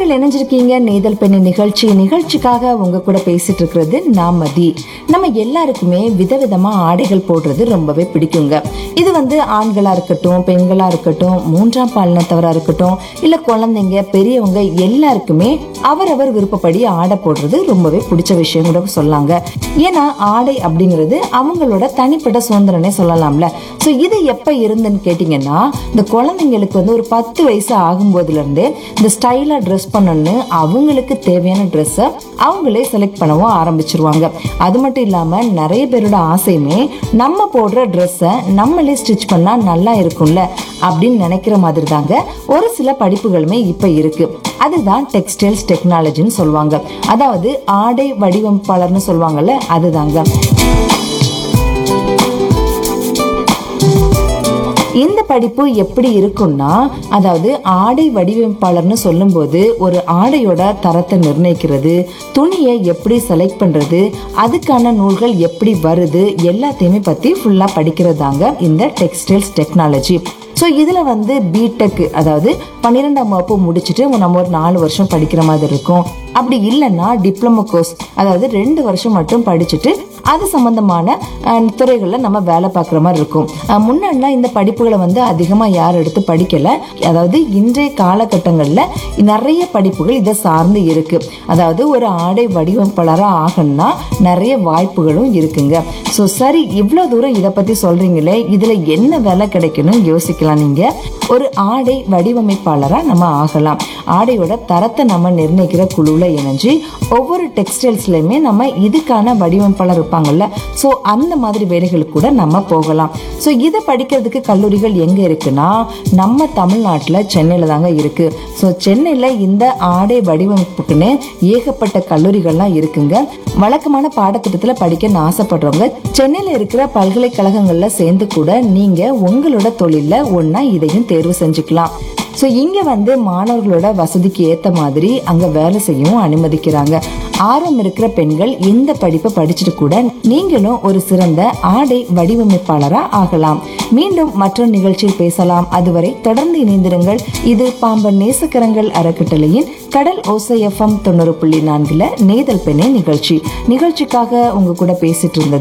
நீங்கள் இணைஞ்சிருக்கீங்க நெய்தல் பெண்ணு நிகழ்ச்சி நிகழ்ச்சிக்காக உங்க கூட பேசிட்டு இருக்கிறது நான் மதி நம்ம எல்லாருக்குமே விதவிதமா ஆடைகள் போடுறது ரொம்பவே பிடிக்குங்க இது வந்து ஆண்களா இருக்கட்டும் பெண்களா இருக்கட்டும் மூன்றாம் பாலினத்தவரா இருக்கட்டும் இல்ல குழந்தைங்க பெரியவங்க எல்லாருக்குமே அவரவர் விருப்பப்படி ஆடை போடுறது ரொம்பவே பிடிச்ச விஷயம் கூட சொல்லாங்க ஏன்னா ஆடை அப்படிங்கிறது அவங்களோட தனிப்பட்ட சுதந்திரனே சொல்லலாம்ல ஸோ இது எப்ப இருந்துன்னு கேட்டிங்கன்னா இந்த குழந்தைங்களுக்கு வந்து ஒரு பத்து வயசு ஆகும்போதுல இருந்தே இந்த ஸ்டைலா ட்ரெஸ் பண்ணணும்னு அவங்களுக்கு தேவையான ட்ரெஸ்ஸை அவங்களே செலக்ட் பண்ணவும் ஆரம்பிச்சிருவாங்க அது மட்டும் இல்லாம நிறைய பேரோட ஆசையுமே நம்ம போடுற ட்ரெஸ்ஸை நம்மளே ஸ்டிச் பண்ணா நல்லா இருக்கும்ல அப்படின்னு நினைக்கிற மாதிரி தாங்க ஒரு சில படிப்புகளுமே இப்ப இருக்கு அதுதான் டெக்ஸ்டைல்ஸ் டெக்னாலஜின்னு சொல்லுவாங்க அதாவது ஆடை வடிவமைப்பாளர்னு சொல்லுவாங்கல்ல அதுதாங்க இந்த படிப்பு எப்படி இருக்கும்னா அதாவது ஆடை வடிவமைப்பாளர்னு சொல்லும்போது ஒரு ஆடையோட தரத்தை நிர்ணயிக்கிறது துணியை எப்படி செலக்ட் பண்றது அதுக்கான நூல்கள் எப்படி வருது எல்லாத்தையுமே பத்தி ஃபுல்லா படிக்கிறதாங்க இந்த டெக்ஸ்டைல்ஸ் டெக்னாலஜி ஸோ இதில் வந்து பிடெக் அதாவது பன்னிரெண்டாம் வகுப்பு முடிச்சுட்டு நம்ம ஒரு நாலு வருஷம் படிக்கிற மாதிரி இருக்கும் அப்படி இல்லைன்னா டிப்ளமோ கோர்ஸ் அதாவது ரெண்டு வருஷம் மட்டும் படிச்சுட்டு அது சம்பந்தமான அஹ், துறைகள்ல நம்ம வேலை பார்க்குற மாதிரி இருக்கும் அஹ், முன்னாடிலாம் இந்த படிப்புகளை வந்து அதிகமாக யார் எடுத்து படிக்கல அதாவது இன்றைய காலகட்டங்களில் நிறைய படிப்புகள் இதை சார்ந்து இருக்கு அதாவது ஒரு ஆடை வடிவமைப்பாளராக ஆகணும்னா நிறைய வாய்ப்புகளும் இருக்குங்க ஸோ சரி இவ்வளோ தூரம் இதை பற்றி சொல்றீங்களே இதில் என்ன வேலை கிடைக்கணும் யோசிக்கலாம் நீங்க ஒரு ஆடை வடிவமைப்பாளராக நம்ம ஆகலாம் ஆடையோட தரத்தை நம்ம நிர்ணயிக்கிற குழுவில் இணைஞ்சு ஒவ்வொரு டெக்ஸ்டைல்ஸ்லையுமே நம்ம இதுக்கான வடிவமைப்பாளர் இருப்பாங்கல்ல ஸோ அந்த மாதிரி வேலைகளுக்கு கூட நம்ம போகலாம் ஸோ இதை படிக்கிறதுக்கு கல்லூரிகள் எங்கே இருக்குன்னா நம்ம தமிழ்நாட்டில் சென்னையில் தாங்க இருக்கு ஸோ சென்னையில் இந்த ஆடை வடிவமைப்புக்குன்னு ஏகப்பட்ட கல்லூரிகள்லாம் இருக்குங்க வழக்கமான பாடத்திட்டத்தில் படிக்கணும்னு ஆசைப்படுறவங்க சென்னையில் இருக்கிற பல்கலைக்கழகங்களில் சேர்ந்து கூட நீங்கள் உங்களோட தொழிலில் ஒன்றா இதையும் தேர்வு செஞ்சுக்கலாம் ஸோ இங்கே வந்து மாணவர்களோட வசதிக்கு ஏற்ற மாதிரி அங்கே வேலை செய்யவும் அனுமதிக்கிறாங்க ஆர்வம் இருக்கிற பெண்கள் இந்த படிப்பை படிச்சுட்டு கூட நீங்களும் ஒரு சிறந்த ஆடை வடிவமைப்பாளராக ஆகலாம் மீண்டும் மற்றொரு நிகழ்ச்சியில் பேசலாம் அதுவரை தொடர்ந்து இணைந்திருங்கள் இது பாம்பன் நேசக்கரங்கள் அறக்கட்டளையின் கடல் ஓசை எஃப்எம் தொண்ணூறு புள்ளி நான்குல நேதல் பெண்ணே நிகழ்ச்சி நிகழ்ச்சிக்காக உங்க கூட பேசிட்டு இருந்தது